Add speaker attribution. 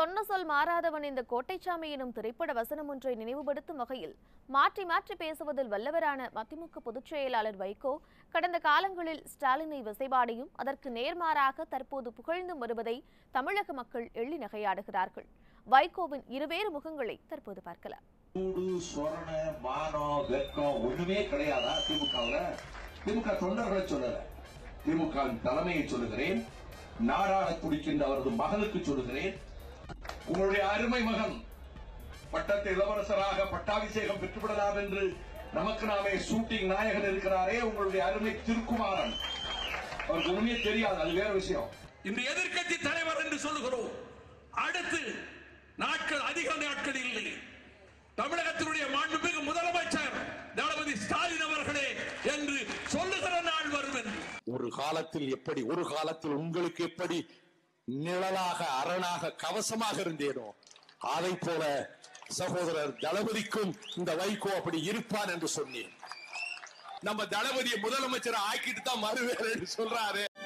Speaker 1: சொன்ன சொல் மாறாதவன் இந்த கோட்டைச்சாமி எனும் திரைப்பட வசனம் ஒன்றை நினைவுபடுத்தும் வகையில் மாற்றி மாற்றி பேசுவதில் வல்லவரான மதிமுக பொதுச் செயலாளர் வைகோ கடந்த காலங்களில் ஸ்டாலினை விசைபாடியும் அதற்கு நேர்மாறாக தற்போது புகழ்ந்தும் வருவதை தமிழக மக்கள் எள்ளி நகையாடுகிறார்கள் வைகோவின் இருவேறு முகங்களை தற்போது பார்க்கலாம்
Speaker 2: சூடு சொரண மானம் வெக்கம் ஒண்ணுமே கிடையாதா திமுகவுல திமுக தொண்டர்களை சொல்லல திமுக வின் தலைமையை சொல்லுகிறேன் நாடாள துடிக்கின்ற அவரது மகனுக்கு சொல்லுகிறேன் உங்களுடைய அருமை மகன் பட்டத்து இளவரசராக பட்டாபிஷேகம் பெற்றுவிடலாம் என்று நமக்கு நாமே ஷூட்டிங் நாயகன் இருக்கிறாரே உங்களுடைய அருமை திருக்குமாரன் அவருக்கு உண்மையே தெரியாது அது வேற விஷயம்
Speaker 3: இந்த எதிர்க்கட்சி தலைவர் என்று சொல்லுகிறோம் அடுத்து நாட்கள் அதிக நாட்கள் இல்லை தமிழகத்தினுடைய மாண்புமிகு முதலமைச்சர் தளபதி ஸ்டாலின் அவர்களே என்று சொல்லுகிற நாள் வரும் என்று
Speaker 4: ஒரு காலத்தில் எப்படி ஒரு காலத்தில் உங்களுக்கு எப்படி நிழலாக அரணாக கவசமாக இருந்தேனோ அதை போல சகோதரர் தளபதிக்கும் இந்த வைகோ அப்படி இருப்பான் என்று சொன்னேன் நம்ம தளபதியை முதலமைச்சரை ஆக்கிட்டு தான் மறுவேறு என்று சொல்றாரு